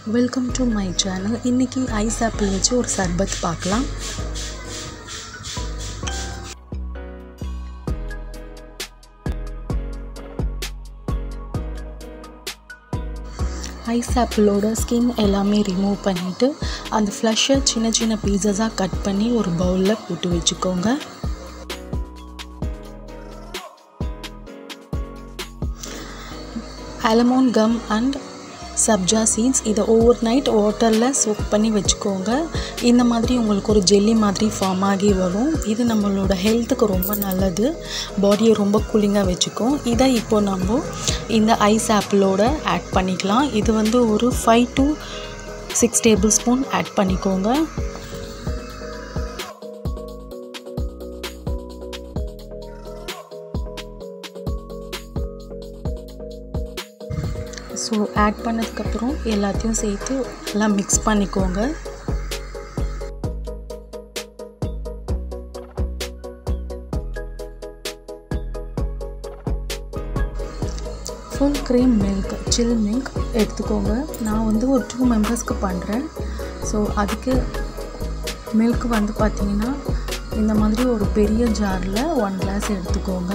welcome to my channel இன்றைக்கி ice apple வச்சு ஒரு சர்பத் பார்க்கலாம் ஐஸ் ஆப்பிளோட ஸ்கின் எல்லாமே ரிமூவ் பண்ணிவிட்டு அந்த ஃப்ளஷை சின்ன சின்ன பீசஸாக கட் பண்ணி ஒரு பவுலில் போட்டு வச்சுக்கோங்க almond gum and sabja seeds இதை ஓவர் நைட் வாட்டரில் சோக் பண்ணி வச்சுக்கோங்க இந்த மாதிரி உங்களுக்கு ஒரு ஜெல்லி மாதிரி ஃபார்ம் ஆகி வரும் இது நம்மளோட ஹெல்த்துக்கு ரொம்ப நல்லது பாடியை ரொம்ப கூலிங்காக வச்சுக்கும் இதை இப்போ நம்ம இந்த ஐஸ் ஆப்பிளோட ஆட் பண்ணிக்கலாம் இது வந்து ஒரு five to six tablespoon add பண்ணிக்கோங்க ஸோ ஆட் பண்ணதுக்கப்புறம் எல்லாத்தையும் சேர்த்து எல்லாம் மிக்ஸ் பண்ணிக்கோங்க full cream milk chill milk எடுத்துக்கோங்க நான் வந்து ஒரு டூ மெம்பர்ஸ்க்கு பண்ணுறேன் ஸோ அதுக்கு மில்க் வந்து பார்த்திங்கன்னா இந்த மாதிரி ஒரு பெரிய ஜாரில் ஒன் கிளாஸ் எடுத்துக்கோங்க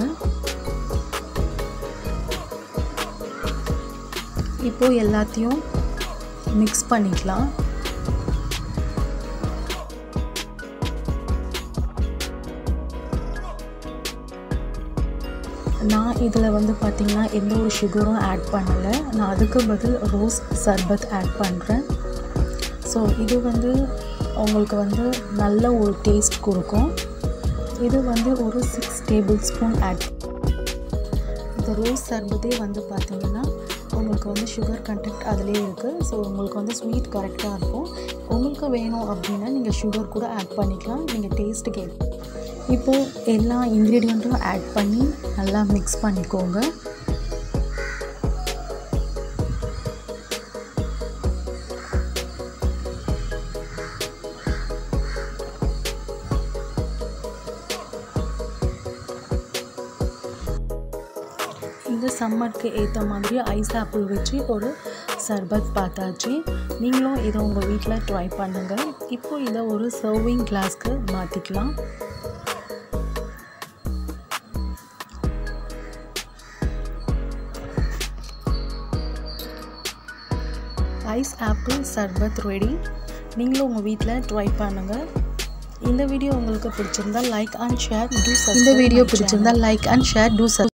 இப்போது எல்லாத்தையும் மிக்ஸ் பண்ணிக்கலாம் நான் இதில் வந்து பார்த்திங்கன்னா எந்த ஒரு சுகரும் ஆட் பண்ணலை நான் அதுக்கு பதில் ரோஸ் சர்பத் ஆட் பண்ணுறேன் ஸோ இது வந்து உங்களுக்கு வந்து நல்ல ஒரு டேஸ்ட் கொடுக்கும் இது வந்து ஒரு சிக்ஸ் டேபிள் ஸ்பூன் ஆட் இந்த ரோஸ் சர்பத்தே வந்து பார்த்திங்கன்னா உங்களுக்கு வந்து சுகர் கண்டென்ட் அதிலே இருக்குது ஸோ உங்களுக்கு வந்து ஸ்வீட் கரெக்டாக இருக்கும் உங்களுக்கு வேணும் அப்படின்னா நீங்கள் சுகர் கூட ஆட் பண்ணிக்கலாம் நீங்கள் டேஸ்ட்டுக்கு இப்போது எல்லா இன்க்ரீடியண்ட்டும் ஆட் பண்ணி நல்லா மிக்ஸ் பண்ணிக்கோங்க இந்த சம்மருக்கு ஏற்ற மாதிரி ஐஸ் ஆப்பிள் வச்சு ஒரு சர்பத் பார்த்தாச்சு நீங்களும் இதை உங்கள் வீட்டில் ட்ரை பண்ணுங்கள் இப்போ இதை ஒரு சர்விங் கிளாஸ்க்கு மாற்றிக்கலாம் ஐஸ் ஆப்பிள் சர்பத் ரெடி நீங்களும் உங்கள் வீட்டில் ட்ரை பண்ணுங்கள் இந்த வீடியோ உங்களுக்கு பிடிச்சிருந்தா லைக் அண்ட் ஷேர் டூ இந்த வீடியோ பிடிச்சிருந்தா லைக் அண்ட் ஷேர் டூ